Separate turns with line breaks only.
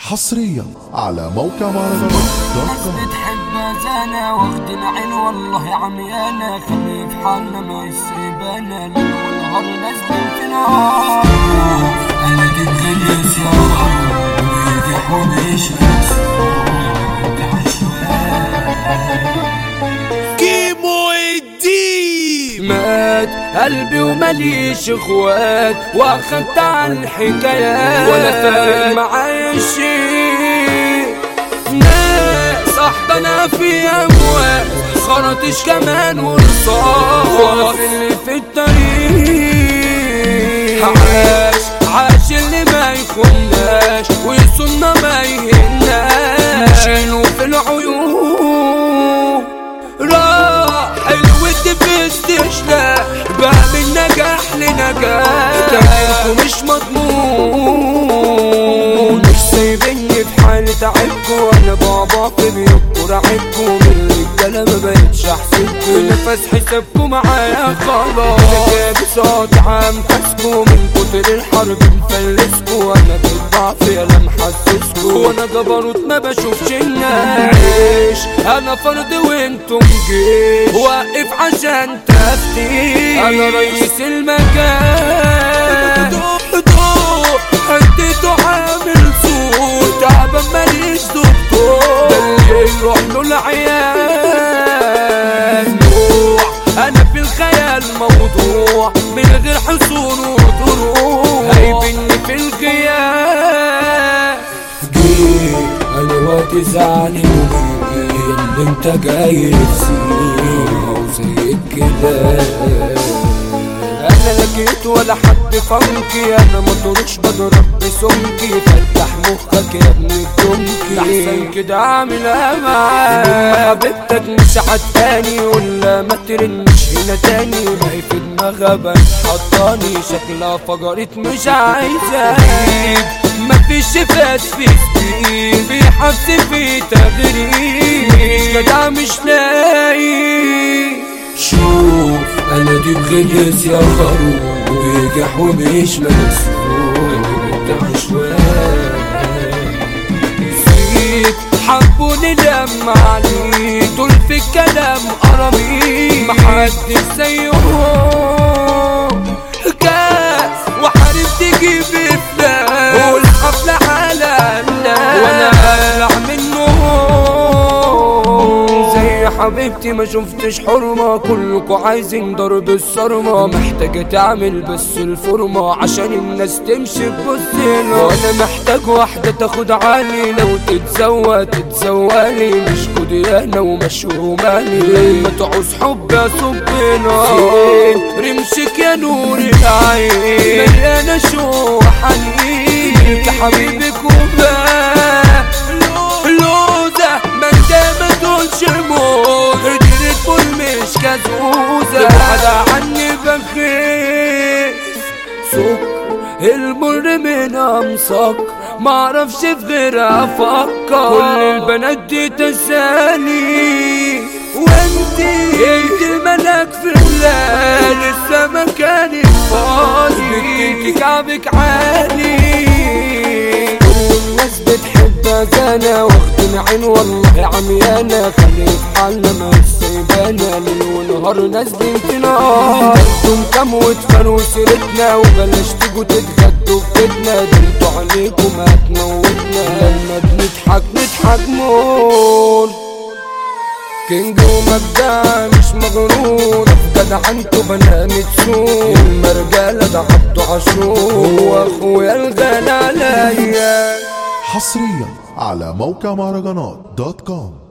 حصريا على موقع مهرجانات دوت
ناس
كوم
بتحب زانا واخدين عين والله عميانا خلي في حالنا ما يسيبانا ليل ونهار نازلين في نار انا دي بغلس يا رب ويجي حوميش
كيمو الدين
مات قلبي ومليش اخوات واخدت عن حكايات ولا فارق معايا شيء ناس احضنها في اموال خرطش كمان ورصاص اللي في الطريق عاش عاش اللي ما يخوناش ويصنا ما يهناش شيلوا في العيون راح الود في استشلاء باب النجاح لنجاح تغييركم مش مضمون مش سايبيني في حالي تعبكم وانا بابا في بيوتكم راعبكم من الرجاله ما بقتش احسبكم نفس حسابكم معايا خلاص انا كابس عام كاسكم من كتر الحرب مفلسكم وانا بالضعف يا محسسكم وانا جبروت ما بشوفش الناس انا فرد وانتم جيش واقف عشان تفتيش انا رئيس المكان هديته عامل سوء تعبان ماليش دكتور ده اللي يروح له العيان نوع انا في الخيال موضوع من غير حصون ودروع هيبني في الغياب جيت انا وقت زعلي اللي انت جاي تسيبه وزي كده انا لقيت ولا حد فانكي انا ما طولش بضرب بسمكي فتح مخك يا ابن الدمكي احسن كده اعملها معاك حبيبتك مش عتاني ولا ما ترنش هنا تاني ما هي في دماغها بس حطاني شكلها فجرت مش عايزة مفيش شفات في سبيل في حبس في تغريب مش جدع مش لاقي شوف انا دي بغلس يا خروف ويجح ومش مسؤول انت نسيت حبوني لما عليك دول في الكلام قرمي محدش زيهم كاس وحارب تجيب فلاس والحفلة على الناس وانا اقلع منهم زي حبيبتي ما شفتش حرمة كلكوا عايزين ضرب الصرمة محتاجة تعمل بس الفورمة عشان الناس تمشي تبصينا وانا محتاج واحدة تاخد عالي لو تتزوى تتزوالي مش كوديانة ومشهور مالي لما تعوز حب يا صبنا رمشك يا نور العين مليانة شو حنين كحبيبك وباه لوزة ما انت ما تقولش موت قدرت فول مش كازوزة ابعد عني بخير سكر المر من امسك معرفش في غيرها افكر كل البنات دي تسالي وانتي انت الملك في الليل لسه مكانك فاضي انت كعبك عالي كل الناس بتحب انا واخدين عين والله عميانة خلي في حالنا ما سايبانا ليل ونهار نازلين في نار انتم كام وتفنوا سيرتنا وبلاش تيجوا تتغدوا في بيتنا ده انتوا عليكم هتموتنا لما بنضحك نضحك موت كينج ومبدع مش مغرور جدع انتوا بنات سوق المرجالة ده عبده عاشور واخويا الغالي عليا
حصريا على موقع مهرجانات دوت كوم